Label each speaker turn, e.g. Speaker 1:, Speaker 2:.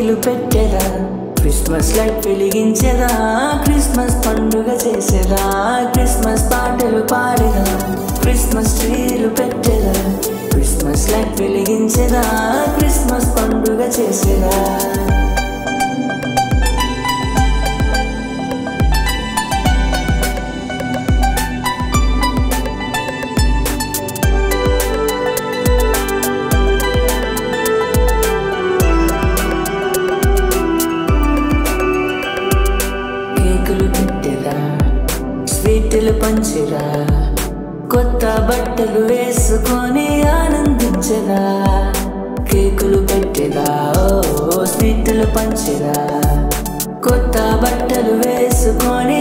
Speaker 1: కేకులు పెట్టేదా Christmas light వెలిగించేదా క్రిస్మస్ పండుగ చేసేదా క్రిస్మస్ పాటలు పాడేదా క్రిస్మస్ ట్రీలు పెట్టేదా క్రిస్మస్ లైట్ వెలిగించేదా క్రిస్మస్ పండుగ చేసేదా కేకులు పెట్టెరా స్వీట్లు పంచెరా కొత్త బట్టలు వేసుకొని ఆనందించరా కేకులు పెట్టెరా ఓ స్వీట్లు పంచెరా కొత్త బట్టలు వేసుకొని